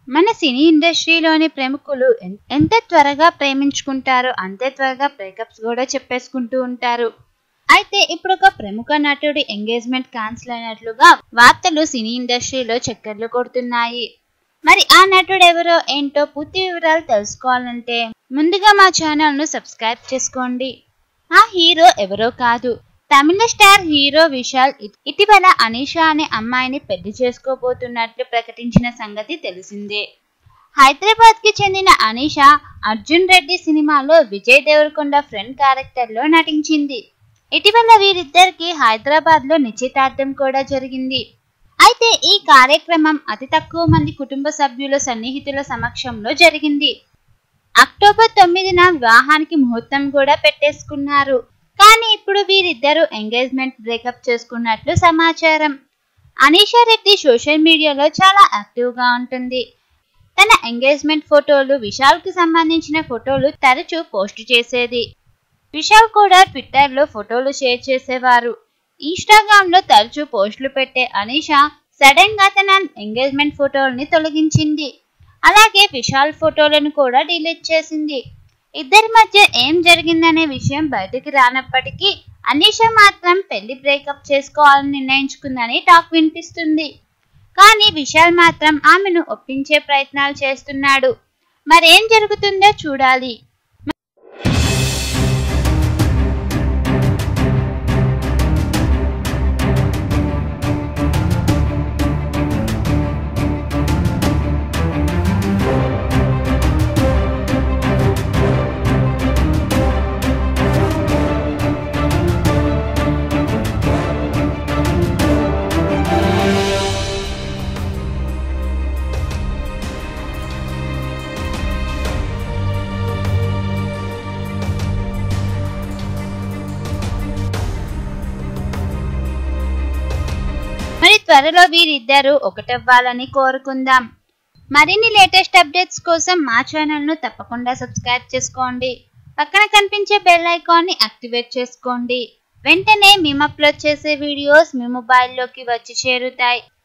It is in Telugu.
మన సినీ ఇండస్ట్రీలోని ప్రముఖులు ఎన్- ఎంత త్వరగా ప్రేమించుకుంటారో అంతే త్వరగా బ్రేకప్స్ కూడా చెప్పేసుకుంటూ ఉంటారు అయితే ఇప్పుడు ఒక ప్రముఖ నటుడి ఎంగేజ్మెంట్ క్యాన్సిల్ అయినట్లుగా వార్తలు సినీ ఇండస్ట్రీలో చక్కర్లు కొడుతున్నాయి మరి ఆ నటుడు ఎవరో ఏంటో పూర్తి వివరాలు తెలుసుకోవాలంటే ముందుగా మా ఛానల్ ను సబ్స్క్రైబ్ చేసుకోండి ఆ హీరో ఎవరో కాదు తమిళ స్టార్ హీరో విశాల్ ఇ- ఇటీవల అనీషా అనే అమ్మాయిని పెళ్లి చేసుకోబోతున్నట్లు ప్రకటించిన సంగతి తెలిసిందే హైదరాబాద్ కి చెందిన అనీషా అర్జున్ రెడ్డి సినిమాలో విజయ్ దేవరకొండ ఫ్రెండ్ క్యారెక్టర్ లో నటించింది ఇటీవల వీరిద్దరికి హైదరాబాద్ లో నిశ్చితార్థం కూడా జరిగింది అయితే ఈ కార్యక్రమం అతి తక్కువ మంది కుటుంబ సభ్యుల సన్నిహితుల సమక్షంలో జరిగింది అక్టోబర్ తొమ్మిదిన వివాహానికి ముహూర్తం కూడా పెట్టేసుకున్నారు కానీ ఇప్పుడు వీరిద్దరూ ఎంగేజ్మెంట్ బ్రేకప్ చేసుకున్నట్లు సమాచారం అనీషా రెడ్డి సోషల్ మీడియాలో చాలా యాక్టివ్ గా ఉంటుంది తన ఎంగేజ్మెంట్ ఫోటోలు విశాల్ కి సంబంధించిన ఫోటోలు తరచూ పోస్ట్ చేసేది విశాల్ కూడా ట్విట్టర్ లో ఫోటోలు షేర్ చేసేవారు ఇన్స్టాగ్రామ్ లో తరచూ పోస్టులు పెట్టే అనీషా సడన్ గా తన ఎంగేజ్మెంట్ ఫోటోల్ని తొలగించింది అలాగే విశాల్ ఫోటోలను కూడా డిలీట్ చేసింది ఇద్దరి మధ్య ఏం జరిగిందనే విషయం బయటికి రానప్పటికీ అనీషా మాత్రం పెళ్లి బ్రేకప్ చేసుకోవాలని నిర్ణయించుకుందని టాక్ వినిపిస్తుంది కానీ విశాల్ మాత్రం ఆమెను ఒప్పించే ప్రయత్నాలు చేస్తున్నాడు మరేం జరుగుతుందో చూడాలి మరి త్వరలో వీరిద్దరూ ఒకటవ్వాలని కోరుకుందాం మరిన్ని లేటెస్ట్ అప్డేట్స్ కోసం మా ఛానల్ను తప్పకుండా సబ్స్క్రైబ్ చేసుకోండి పక్కన కనిపించే బెల్ ఐకాన్ని యాక్టివేట్ చేసుకోండి వెంటనే మేము అప్లోడ్ చేసే వీడియోస్ మీ మొబైల్లోకి వచ్చి చేరుతాయి